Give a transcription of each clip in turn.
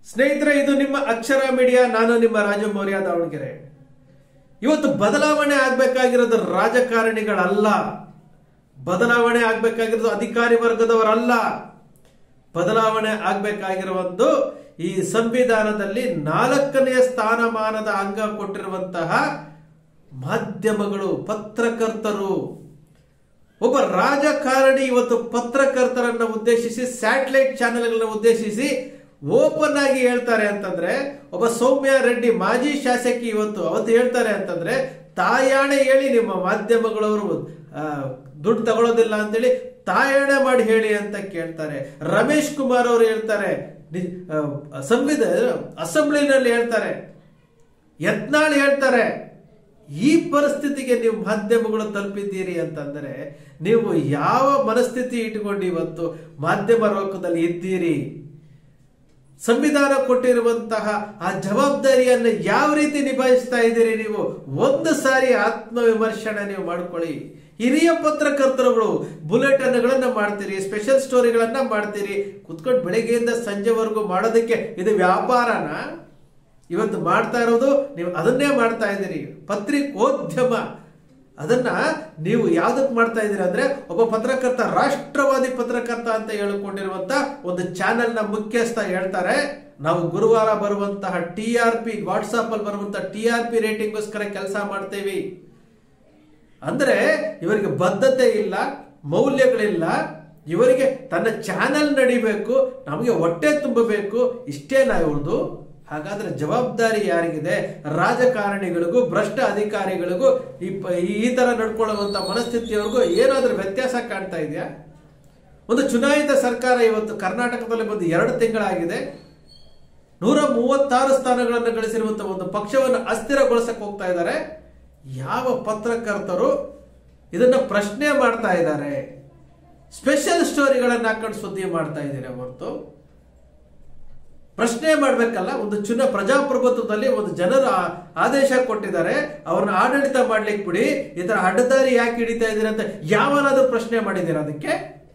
ಸ್ನೇಹಿತರೆ ಇದು ನಿಮ್ಮ ಅಕ್ಷರ ಮೀಡಿಯಾ ನಾನು ನಿಮ್ಮ ರಾಜು ಮೌರ್ಯ ದಾವಣಗೆರೆ ಇವತ್ತು ಬದಲಾವಣೆ ಆಗ್ಬೇಕಾಗಿರೋದು ರಾಜಕಾರಣಿಗಳಲ್ಲ ಬದಲಾವಣೆ ಆಗ್ಬೇಕಾಗಿರೋದು ಅಧಿಕಾರಿ ವರ್ಗದವರಲ್ಲ ಬದಲಾವಣೆ ಆಗ್ಬೇಕಾಗಿರುವುದು ಈ ಸಂವಿಧಾನದಲ್ಲಿ ನಾಲ್ಕನೆಯ ಸ್ಥಾನಮಾನದ ಅಂಗ ಕೊಟ್ಟಿರುವಂತಹ ಮಾಧ್ಯಮಗಳು ಪತ್ರಕರ್ತರು ಒಬ್ಬ ರಾಜಕಾರಣಿ ಇವತ್ತು ಪತ್ರಕರ್ತರನ್ನ ಉದ್ದೇಶಿಸಿ ಸ್ಯಾಟಲೈಟ್ ಚಾನೆಲ್ಗಳನ್ನ ಉದ್ದೇಶಿಸಿ ಓಪನ್ ಆಗಿ ಹೇಳ್ತಾರೆ ಅಂತಂದ್ರೆ ಒಬ್ಬ ಸೌಮ್ಯ ರೆಡ್ಡಿ ಮಾಜಿ ಶಾಸಕಿ ಇವತ್ತು ಅವತ್ತು ಹೇಳ್ತಾರೆ ಅಂತಂದ್ರೆ ತಾಯಾಣೆ ಹೇಳಿ ನಿಮ್ಮ ಮಾಧ್ಯಮಗಳವರು ಆ, ದುಡ್ಡು ತಗೊಳ್ಳೋದಿಲ್ಲ ಅಂತೇಳಿ ತಾಯಾಣೆ ಮಾಡಿ ಹೇಳಿ ಅಂತ ಕೇಳ್ತಾರೆ ರಮೇಶ್ ಕುಮಾರ್ ಅವರು ಹೇಳ್ತಾರೆ ನಿ- ಆ, ಸಂವಿಧಾನ ಅಸೆಂಬ್ಲಿನಲ್ಲಿ ಹೇಳ್ತಾರೆ ಯತ್ನಾಳ್ ಹೇಳ್ತಾರೆ ಈ ಪರಿಸ್ಥಿತಿಗೆ ನೀವು ಮಾಧ್ಯಮಗಳು ತಲುಪಿದ್ದೀರಿ ಅಂತಂದ್ರೆ ನೀವು ಯಾವ ಮನಸ್ಥಿತಿ ಇಟ್ಟುಕೊಂಡು ಇವತ್ತು ಮಾಧ್ಯಮ ಲೋಕದಲ್ಲಿ ಇದ್ದೀರಿ ಸಂವಿಧಾನ ಕೊಟ್ಟಿರುವಂತಹ ಆ ಜವಾಬ್ದಾರಿಯನ್ನು ಯಾವ ರೀತಿ ನಿಭಾಯಿಸ್ತಾ ಇದ್ದೀರಿ ನೀವು ಒಂದು ಸಾರಿ ಆತ್ಮವಿಮರ್ಶನ ನೀವು ಮಾಡ್ಕೊಳ್ಳಿ ಹಿರಿಯ ಪತ್ರಕರ್ತರುಗಳು ಬುಲೆಟಿನ್ಗಳನ್ನ ಮಾಡ್ತೀರಿ ಸ್ಪೆಷಲ್ ಸ್ಟೋರಿಗಳನ್ನ ಮಾಡ್ತೀರಿ ಕುತ್ಕೊಂಡು ಬೆಳಗ್ಗೆಯಿಂದ ಸಂಜೆವರೆಗೂ ಮಾಡೋದಕ್ಕೆ ಇದು ವ್ಯಾಪಾರನ ಇವತ್ತು ಮಾಡ್ತಾ ಇರೋದು ನೀವು ಅದನ್ನೇ ಮಾಡ್ತಾ ಇದ್ದೀರಿ ಪತ್ರಿಕೋದ್ಯಮ ಅದನ್ನ ನೀವು ಯಾವ್ದಕ್ ಮಾಡ್ತಾ ಇದ್ದೀರಿ ಅಂದ್ರೆ ಒಬ್ಬ ಪತ್ರಕರ್ತ ರಾಷ್ಟ್ರವಾದಿ ಪತ್ರಕರ್ತ ಅಂತ ಹೇಳಿಕೊಂಡಿರುವಂತ ಒಂದು ಚಾನೆಲ್ ನ ಮುಖ್ಯಸ್ಥ ಹೇಳ್ತಾರೆ ನಾವು ಗುರುವಾರ ಬರುವಂತಹ ಟಿ ಆರ್ ಪಿ ವಾಟ್ಸಾಪ್ ಅಲ್ಲಿ ಬರುವಂತಹ ಟಿ ಆರ್ ಪಿ ರೇಟಿಂಗ್ಗೋಸ್ಕರ ಕೆಲಸ ಮಾಡ್ತೇವಿ ಅಂದ್ರೆ ಇವರಿಗೆ ಬದ್ಧತೆ ಇಲ್ಲ ಮೌಲ್ಯಗಳಿಲ್ಲ ಇವರಿಗೆ ತನ್ನ ಚಾನೆಲ್ ನಡಿಬೇಕು ನಮಗೆ ಹೊಟ್ಟೆ ತುಂಬಬೇಕು ಇಷ್ಟೇನಾ ಇವ್ರದ್ದು ಹಾಗಾದ್ರೆ ಜವಾಬ್ದಾರಿ ಯಾರಿಗಿದೆ ರಾಜಕಾರಣಿಗಳಿಗೂ ಭ್ರಷ್ಟ ಅಧಿಕಾರಿಗಳಿಗೂ ಈ ಪ- ಈ ತರ ನಡ್ಕೊಳ್ಳುವಂತ ಮನಸ್ಥಿತಿಯವ್ರಿಗೂ ಏನಾದ್ರೂ ವ್ಯತ್ಯಾಸ ಕಾಣ್ತಾ ಇದೆಯಾ ಒಂದು ಚುನಾಯಿತ ಸರ್ಕಾರ ಇವತ್ತು ಕರ್ನಾಟಕದಲ್ಲಿ ಬಂದು ಎರಡು ತಿಂಗಳಾಗಿದೆ ನೂರ ಮೂವತ್ತಾರು ಸ್ಥಾನಗಳನ್ನು ಗಳಿಸಿರುವಂತಹ ಒಂದು ಪಕ್ಷವನ್ನು ಅಸ್ಥಿರಗೊಳಿಸಕ್ ಹೋಗ್ತಾ ಇದ್ದಾರೆ ಯಾವ ಪತ್ರಕರ್ತರು ಇದನ್ನ ಪ್ರಶ್ನೆ ಮಾಡ್ತಾ ಇದ್ದಾರೆ ಸ್ಪೆಷಲ್ ಸ್ಟೋರಿಗಳನ್ನ ಹಾಕೊಂಡು ಸುದ್ದಿ ಮಾಡ್ತಾ ಇದ್ದೀರಾ ಹೊರತು ಪ್ರಶ್ನೆ ಮಾಡ್ಬೇಕಲ್ಲ ಒಂದು ಚುನ ಪ್ರಜಾಪ್ರಭುತ್ವದಲ್ಲಿ ಒಂದು ಜನರು ಆ- ಆದೇಶ ಕೊಟ್ಟಿದ್ದಾರೆ ಅವ್ರನ್ನ ಆಡಳಿತ ಮಾಡ್ಲಿಕ್ಕೆ ಬಿಡಿ ಈ ತರ ಅಡ್ಡದಾರಿ ಯಾಕೆ ಹಿಡಿತಾ ಇದ್ದೀರಾ ಅಂತ ಯಾವನಾದ್ರೂ ಪ್ರಶ್ನೆ ಮಾಡಿದ್ದೀರಾ ಅದಕ್ಕೆ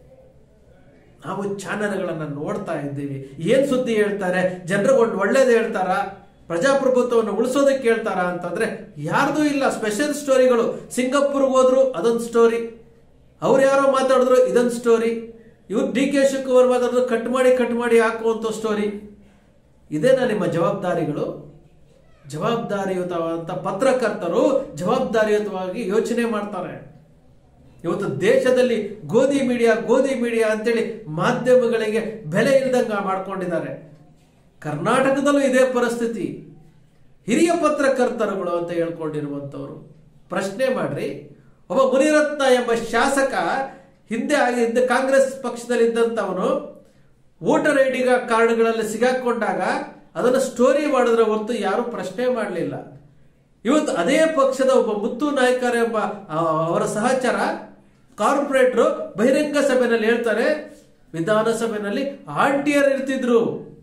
ನಾವು ಚಾನೆಲ್ಗಳನ್ನ ನೋಡ್ತಾ ಇದ್ದೀವಿ ಏನ್ ಸುದ್ದಿ ಹೇಳ್ತಾರೆ ಜನರಿಗೆ ಒಂದು ಒಳ್ಳೇದು ಹೇಳ್ತಾರ ಪ್ರಜಾಪ್ರಭುತ್ವವನ್ನು ಉಳಿಸೋದಕ್ಕೆ ಹೇಳ್ತಾರ ಅಂತಂದ್ರೆ ಯಾರ್ದು ಇಲ್ಲ ಸ್ಪೆಷಲ್ ಸ್ಟೋರಿಗಳು ಸಿಂಗಾಪುರ್ಗೆ ಹೋದ್ರು ಅದೊಂದು ಸ್ಟೋರಿ ಅವ್ರು ಯಾರೋ ಮಾತಾಡಿದ್ರು ಇದೊಂದು ಸ್ಟೋರಿ ಇವ್ರು ಡಿ ಕೆ ಶಿವಕುಮಾರ್ ಮಾತಾಡಿದ್ರು ಕಟ್ ಮಾಡಿ ಕಟ್ ಮಾಡಿ ಹಾಕುವಂತ ಸ್ಟೋರಿ ಇದೇನಾ ನಿಮ್ಮ ಜವಾಬ್ದಾರಿಗಳು ಜವಾಬ್ದಾರಿಯುತವಾದಂತ ಪತ್ರಕರ್ತರು ಜವಾಬ್ದಾರಿಯುತವಾಗಿ ಯೋಚನೆ ಮಾಡ್ತಾರೆ ಇವತ್ತು ದೇಶದಲ್ಲಿ ಗೋಧಿ ಮೀಡಿಯಾ ಗೋಧಿ ಮೀಡಿಯಾ ಅಂತೇಳಿ ಮಾಧ್ಯಮಗಳಿಗೆ ಬೆಲೆ ಇಲ್ದಂಗ ಮಾಡ್ಕೊಂಡಿದ್ದಾರೆ ಕರ್ನಾಟಕದಲ್ಲೂ ಇದೇ ಪರಿಸ್ಥಿತಿ ಹಿರಿಯ ಪತ್ರಕರ್ತರುಗಳು ಅಂತ ಹೇಳ್ಕೊಂಡಿರುವಂತವ್ರು ಪ್ರಶ್ನೆ ಮಾಡ್ರಿ ಒಬ್ಬ ಮುನಿರತ್ನ ಎಂಬ ಶಾಸಕ ಹಿಂದೆ ಆಗಿ ಹಿಂದೆ ಕಾಂಗ್ರೆಸ್ ಪಕ್ಷದಲ್ಲಿ ಇದ್ದಂತವನು ವೋಟರ್ ಐ ಡಿ ಕಾರ್ಡ್ಗಳಲ್ಲಿ ಸಿಗಾಕೊಂಡಾಗ ಅದನ್ನು ಸ್ಟೋರಿ ಮಾಡಿದ್ರೆ ಹೊರತು ಯಾರು ಪ್ರಶ್ನೆ ಮಾಡಲಿಲ್ಲ ಇವತ್ತು ಅದೇ ಪಕ್ಷದ ಒಬ್ಬ ಮುತ್ತು ನಾಯ್ಕರ್ ಎಂಬ ಆ, ಅವರ ಸಹಚರ ಕಾರ್ಪೊರೇಟ್ರು ಬಹಿರಂಗ ಸಭೆಯಲ್ಲಿ ಹೇಳ್ತಾರೆ ವಿಧಾನಸಭೆಯಲ್ಲಿ ಆಂಟಿಯರ್ ಇರ್ತಿದ್ರು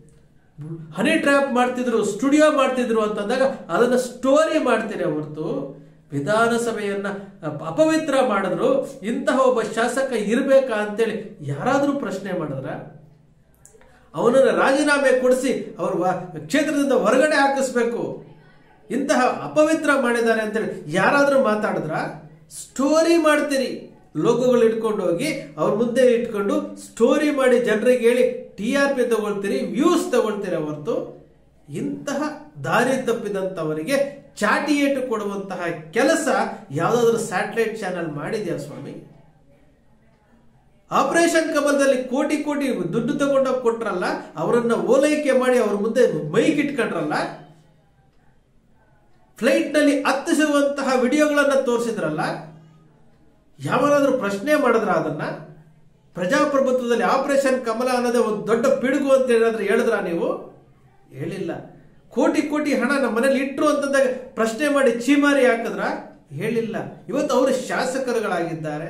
ಹನಿ ಟ್ರ್ಯಾಪ್ ಮಾಡ್ತಿದ್ರು ಸ್ಟುಡಿಯೋ ಮಾಡ್ತಿದ್ರು ಅಂತಂದಾಗ ಅದನ್ನ ಸ್ಟೋರಿ ಮಾಡ್ತೀರಿ ಹೊರತು ವಿಧಾನಸಭೆಯನ್ನ ಅಪ- ಅಪವಿತ್ರ ಮಾಡಿದ್ರು ಇಂತಹ ಒಬ್ಬ ಶಾಸಕ ಇರ್ಬೇಕಾ ಅಂತೇಳಿ ಯಾರಾದ್ರೂ ಪ್ರಶ್ನೆ ಮಾಡಿದ್ರ ಅವನನ್ನು ರಾಜೀನಾಮೆ ಕೊಡಿಸಿ ಅವರು ಕ್ಷೇತ್ರದಿಂದ ಹೊರಗಡೆ ಹಾಕಿಸ್ಬೇಕು ಇಂತಹ ಅಪವಿತ್ರ ಮಾಡಿದ್ದಾರೆ ಅಂತೇಳಿ ಯಾರಾದ್ರೂ ಮಾತಾಡಿದ್ರ ಸ್ಟೋರಿ ಮಾಡ್ತೀರಿ ಲೋಗೋಗಳು ಇಟ್ಕೊಂಡು ಹೋಗಿ ಅವ್ರ ಮುಂದೆ ಇಟ್ಕೊಂಡು ಸ್ಟೋರಿ ಮಾಡಿ ಜನರಿಗೆ ಹೇಳಿ ಟಿ ಆರ್ ಪಿ ತಗೊಳ್ತೀರಿ ವ್ಯೂಸ್ ತಗೊಳ್ತೀರಿ ಹೊರತು ಇಂತಹ ದಾರಿ ತಪ್ಪಿದಂತವರಿಗೆ ಚಾಟಿ ಏಟು ಕೊಡುವಂತಹ ಕೆಲಸ ಯಾವುದಾದ್ರೂ ಸ್ಯಾಟಲೈಟ್ ಚಾನೆಲ್ ಮಾಡಿದ್ಯಾ ಸ್ವಾಮಿ ಆಪರೇಷನ್ ಕಮಲದಲ್ಲಿ ಕೋಟಿ ಕೋಟಿ ದುಡ್ಡು ತಗೊಂಡೋಗಿ ಕೊಟ್ರಲ್ಲ ಅವರನ್ನ ಓಲೈಕೆ ಮಾಡಿ ಅವ್ರ ಮುಂದೆ ಮೈಕ್ ಇಟ್ಕೊಂಡ್ರಲ್ಲ ಫ್ಲೈಟ್ ನಲ್ಲಿ ಹತ್ತಿಸುವಂತಹ ವಿಡಿಯೋಗಳನ್ನ ತೋರಿಸಿದ್ರಲ್ಲ ಯಾವನಾದ್ರೂ ಪ್ರಶ್ನೆ ಮಾಡಿದ್ರ ಅದನ್ನ ಪ್ರಜಾಪ್ರಭುತ್ವದಲ್ಲಿ ಆಪರೇಷನ್ ಕಮಲ ಅನ್ನೋದೇ ಒಂದು ದೊಡ್ಡ ಪಿಡುಗು ಅಂತ ಏನಾದ್ರೂ ಹೇಳಿದ್ರ ನೀವು ಹೇಳಿಲ್ಲ ಕೋಟಿ ಕೋಟಿ ಹಣ ನಮ್ಮ ಮನೇಲಿ ಇಟ್ರು ಅಂತಂದಾಗ ಪ್ರಶ್ನೆ ಮಾಡಿ ಚೀಮಾರಿ ಹಾಕಿದ್ರ ಹೇಳಿಲ್ಲ ಇವತ್ತು ಅವರು ಶಾಸಕರುಗಳಾಗಿದ್ದಾರೆ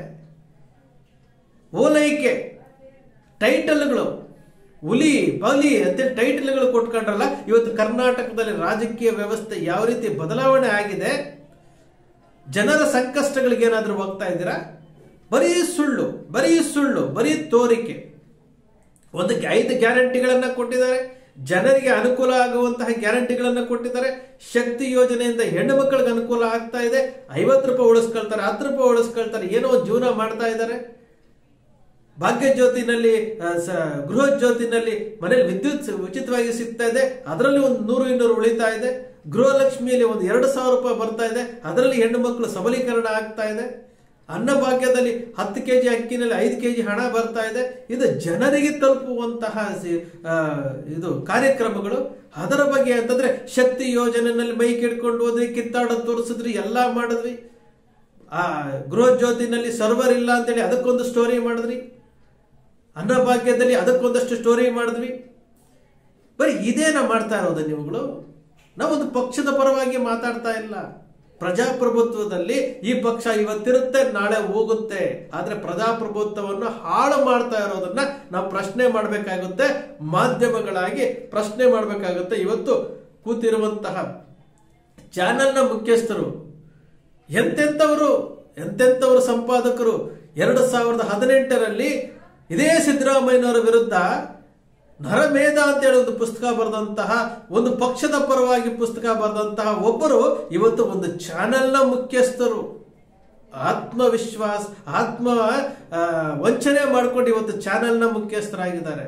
ಓಲೈಕೆ ಟೈಟಲ್ಗಳು ಹುಲಿ ಬಲಿ ಅಂತೇಳಿ ಟೈಟಲ್ಗಳು ಕೊಟ್ಕೊಂಡ್ರಲ್ಲ ಇವತ್ತು ಕರ್ನಾಟಕದಲ್ಲಿ ರಾಜಕೀಯ ವ್ಯವಸ್ಥೆ ಯಾವ ರೀತಿ ಬದಲಾವಣೆ ಆಗಿದೆ ಜನರ ಸಂಕಷ್ಟಗಳಿಗೆ ಏನಾದ್ರೂ ಹೋಗ್ತಾ ಇದ್ದೀರಾ ಬರೀ ಸುಳ್ಳು ಬರೀ ಸುಳ್ಳು ಬರೀ ತೋರಿಕೆ ಒಂದು ಐದು ಗ್ಯಾರಂಟಿಗಳನ್ನ ಕೊಟ್ಟಿದ್ದಾರೆ ಜನರಿಗೆ ಅನುಕೂಲ ಆಗುವಂತಹ ಗ್ಯಾರಂಟಿಗಳನ್ನು ಕೊಟ್ಟಿದ್ದಾರೆ ಶಕ್ತಿ ಯೋಜನೆಯಿಂದ ಹೆಣ್ಣು ಮಕ್ಕಳಿಗೆ ಅನುಕೂಲ ಆಗ್ತಾ ಇದೆ ಐವತ್ತು ರೂಪಾಯಿ ಉಳಿಸ್ಕೊಳ್ತಾರೆ ಹತ್ತು ರೂಪಾಯಿ ಉಳಿಸ್ಕೊಳ್ತಾರೆ ಏನೋ ಒಂದ್ ಜೀವನ ಮಾಡ್ತಾ ಇದ್ದಾರೆ ಭಾಗ್ಯ ಜ್ಯೋತಿನಲ್ಲಿ ಆ, ಸ- ಗೃಹ ಜ್ಯೋತಿನಲ್ಲಿ ಮನೇಲಿ ವಿದ್ಯುತ್ ಉಚಿತವಾಗಿ ಸಿಗ್ತಾ ಇದೆ ಅದರಲ್ಲಿ ಒಂದು ನೂರು ಇನ್ನೂರು ಉಳಿತಾ ಇದೆ ಗೃಹಲಕ್ಷ್ಮಿಯಲ್ಲಿ ಒಂದು ಎರಡು ಸಾವಿರ ರೂಪಾಯಿ ಬರ್ತಾ ಇದೆ ಅದರಲ್ಲಿ ಹೆಣ್ಣು ಮಕ್ಕಳು ಸಬಲೀಕರಣ ಆಗ್ತಾ ಇದೆ ಅನ್ನಭಾಗ್ಯದಲ್ಲಿ ಹತ್ತು ಕೆಜಿ ಅಕ್ಕಿನಲ್ಲಿ ಐದು ಕೆಜಿ ಹಣ ಬರ್ತಾ ಇದೆ ಇದು ಜನರಿಗೆ ತಲುಪುವಂತಹ ಸಿ- ಆ, ಇದು ಕಾರ್ಯಕ್ರಮಗಳು ಅದರ ಬಗ್ಗೆ ಅಂತಂದ್ರೆ ಶಕ್ತಿ ಯೋಜನೆಯಲ್ಲಿ ಮೈಕ್ ಹಿಡ್ಕೊಂಡು ಹೋದ್ವಿ ಕಿತ್ತಾಡೋದು ತೋರಿಸಿದ್ರಿ ಎಲ್ಲಾ ಮಾಡಿದ್ವಿ ಆ ಗೃಹ ಜ್ಯೋತಿನಲ್ಲಿ ಸರ್ವರ್ ಇಲ್ಲ ಅಂತೇಳಿ ಅದಕ್ಕೊಂದು ಸ್ಟೋರಿ ಮಾಡಿದ್ರಿ ಅನ್ನಭಾಗ್ಯದಲ್ಲಿ ಅದಕ್ಕೊಂದಷ್ಟು ಸ್ಟೋರಿ ಮಾಡಿದ್ವಿ ಬರೀ ಇದೇನ ಮಾಡ್ತಾ ಇರೋದು ನೀವುಗಳು ನಾವೊಂದು ಪಕ್ಷದ ಪರವಾಗಿ ಮಾತಾಡ್ತಾ ಇಲ್ಲ ಪ್ರಜಾಪ್ರಭುತ್ವದಲ್ಲಿ ಈ ಪಕ್ಷ ಇವತ್ತಿರುತ್ತೆ ನಾಳೆ ಹೋಗುತ್ತೆ ಆದ್ರೆ ಪ್ರಜಾಪ್ರಭುತ್ವವನ್ನು ಹಾಳು ಮಾಡ್ತಾ ಇರೋದನ್ನ ನಾವು ಪ್ರಶ್ನೆ ಮಾಡಬೇಕಾಗುತ್ತೆ ಮಾಧ್ಯಮಗಳಾಗಿ ಪ್ರಶ್ನೆ ಮಾಡಬೇಕಾಗುತ್ತೆ ಇವತ್ತು ಕೂತಿರುವಂತಹ ಚಾನೆಲ್ನ ಮುಖ್ಯಸ್ಥರು ಎಂತೆಂಥವರು ಎಂತೆಂಥವರು ಸಂಪಾದಕರು ಎರಡು ಸಾವಿರದ ಹದಿನೆಂಟರಲ್ಲಿ ಇದೇ ಸಿದ್ದರಾಮಯ್ಯನವರ ವಿರುದ್ಧ ನರಮೇಧ ಅಂತೇಳಿ ಒಂದು ಪುಸ್ತಕ ಬರೆದಂತಹ ಒಂದು ಪಕ್ಷದ ಪರವಾಗಿ ಪುಸ್ತಕ ಬರೆದಂತಹ ಒಬ್ಬರು ಇವತ್ತು ಒಂದು ಚಾನೆಲ್ನ ಮುಖ್ಯಸ್ಥರು ಆತ್ಮವಿಶ್ವಾಸ ಆತ್ಮ ಆ, ವಂಚನೆ ಮಾಡ್ಕೊಂಡು ಇವತ್ತು ಚಾನೆಲ್ನ ಮುಖ್ಯಸ್ಥರಾಗಿದ್ದಾರೆ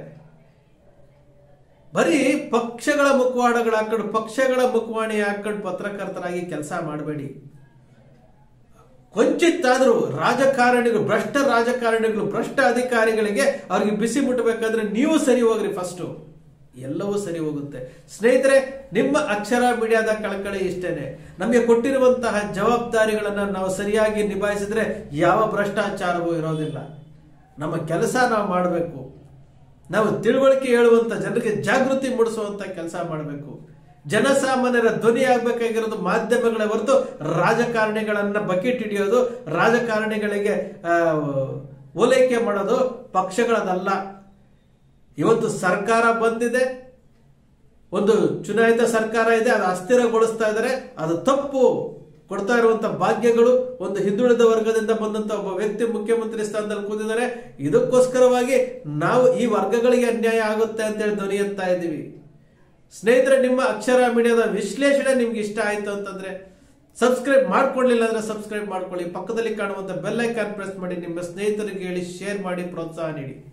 ಬರೀ ಪಕ್ಷಗಳ ಮುಖವಾಡಗಳು ಹಾಕೊಂಡು ಪಕ್ಷಗಳ ಮುಖವಾಣಿ ಹಾಕೊಂಡು ಪತ್ರಕರ್ತರಾಗಿ ಕೆಲಸ ಮಾಡಬೇಡಿ ಕೊಂಚಿತ್ತಾದ್ರೂ ರಾಜಕಾರಣಿಗಳು ಭ್ರಷ್ಟ ರಾಜಕಾರಣಿಗಳು ಭ್ರಷ್ಟ ಅಧಿಕಾರಿಗಳಿಗೆ ಅವ್ರಿಗೆ ಬಿಸಿ ಮುಟ್ಟಬೇಕಾದ್ರೆ ನೀವು ಸರಿ ಹೋಗ್ರಿ ಫಸ್ಟ್ ಎಲ್ಲವೂ ಸರಿ ಹೋಗುತ್ತೆ ಸ್ನೇಹಿತರೆ ನಿಮ್ಮ ಅಕ್ಷರ ಮೀಡಿಯಾದ ಕಳಕಳಿ ಇಷ್ಟೇನೆ ನಮಗೆ ಕೊಟ್ಟಿರುವಂತಹ ಜವಾಬ್ದಾರಿಗಳನ್ನ ನಾವು ಸರಿಯಾಗಿ ನಿಭಾಯಿಸಿದ್ರೆ ಯಾವ ಭ್ರಷ್ಟಾಚಾರವೂ ಇರೋದಿಲ್ಲ ನಮ್ಮ ಕೆಲಸ ನಾವು ಮಾಡಬೇಕು ನಾವು ತಿಳುವಳಿಕೆ ಹೇಳುವಂತ ಜನರಿಗೆ ಜಾಗೃತಿ ಮೂಡಿಸುವಂತ ಕೆಲಸ ಮಾಡಬೇಕು ಜನಸಾಮಾನ್ಯರ ಧ್ವನಿ ಆಗ್ಬೇಕಾಗಿರೋದು ಮಾಧ್ಯಮಗಳೇ ಹೊರತು ರಾಜಕಾರಣಿಗಳನ್ನ ಬಕೆಟ್ ಹಿಡಿಯೋದು ರಾಜಕಾರಣಿಗಳಿಗೆ ಆ, ಓಲೈಕೆ ಮಾಡೋದು ಪಕ್ಷಗಳದಲ್ಲ ಇವತ್ತು ಸರ್ಕಾರ ಬಂದಿದೆ ಒಂದು ಚುನಾಯಿತ ಸರ್ಕಾರ ಇದೆ ಅದು ಅಸ್ಥಿರಗೊಳಿಸ್ತಾ ಇದ್ದಾರೆ ಅದು ತಪ್ಪು ಕೊಡ್ತಾ ಇರುವಂತ ಭಾಗ್ಯಗಳು ಒಂದು ಹಿಂದುಳಿದ ವರ್ಗದಿಂದ ಬಂದಂತ ಒಬ್ಬ ವ್ಯಕ್ತಿ ಮುಖ್ಯಮಂತ್ರಿ ಸ್ಥಾನದಲ್ಲಿ ಕೂತಿದ್ದಾರೆ ಇದಕ್ಕೋಸ್ಕರವಾಗಿ ನಾವು ಈ ವರ್ಗಗಳಿಗೆ ಅನ್ಯಾಯ ಆಗುತ್ತೆ ಅಂತೇಳಿ ಧ್ವನಿ ಎತ್ತಾ ಇದ್ದೀವಿ ಸ್ನೇಹಿತರೆ ನಿಮ್ಮ ಅಕ್ಷರ ಮೀಡಿಯಾದ ವಿಶ್ಲೇಷಣೆ ನಿಮ್ಗೆ ಇಷ್ಟ ಆಯ್ತು ಅಂತಂದ್ರೆ ಸಬ್ಸ್ಕ್ರೈಬ್ ಮಾಡ್ಕೊಳ್ಳಿಲ್ಲ ಅಂದ್ರೆ ಸಬ್ಸ್ಕ್ರೈಬ್ ಮಾಡ್ಕೊಳ್ಳಿ ಪಕ್ಕದಲ್ಲಿ ಕಾಣುವಂತ ಬೆಲ್ ಐಕಾನ್ ಪ್ರೆಸ್ ಮಾಡಿ ನಿಮ್ಮ ಸ್ನೇಹಿತರಿಗೆ ಹೇಳಿ ಶೇರ್ ಮಾಡಿ ಪ್ರೋತ್ಸಾಹ ನೀಡಿ